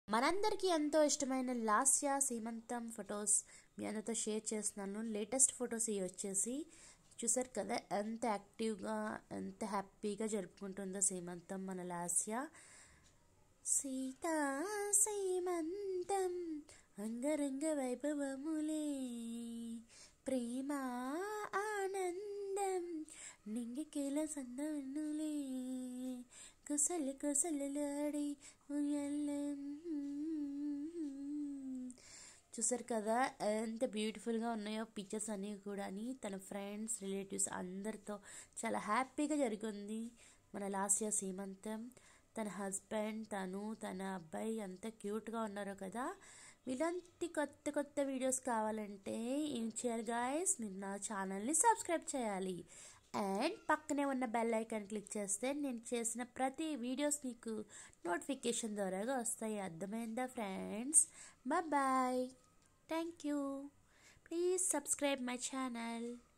మనందరికీ ఎంతో ఇష్టమైన లాస్య సీమంతం ఫొటోస్ మీ అందరితో షేర్ చేస్తున్నాను లేటెస్ట్ ఫొటోస్ ఇవి వచ్చేసి చూసారు కదా ఎంత యాక్టివ్గా ఎంత హ్యాపీగా జరుపుకుంటుందో సీమంతం మన లాస్య సీతా సీమంతం అంగరంగ వైభవములే ప్రేమ ఆనందం నింగికేల సందనులే కుసలు కుసలులాడి ఉయ్యాలం చూసారు కదా ఎంత బ్యూటిఫుల్గా ఉన్నాయో పిక్చర్స్ అన్నీ కూడా తన ఫ్రెండ్స్ రిలేటివ్స్ అందరితో చాలా హ్యాపీగా జరిగింది మన లాస్ట్ ఇయర్ సీమంతం తన హస్బెండ్ తను తన అబ్బాయి ఎంత క్యూట్గా ఉన్నారో కదా ఇలాంటి కొత్త కొత్త వీడియోస్ కావాలంటే ఏం చేయాలి గాయస్ మీరు నా ఛానల్ని సబ్స్క్రైబ్ చేయాలి అండ్ పక్కనే ఉన్న బెల్ ఐకాన్ క్లిక్ చేస్తే నేను చేసిన ప్రతి వీడియోస్ మీకు నోటిఫికేషన్ ద్వారాగా వస్తాయి అర్థమైందా friends bye thank you please subscribe my channel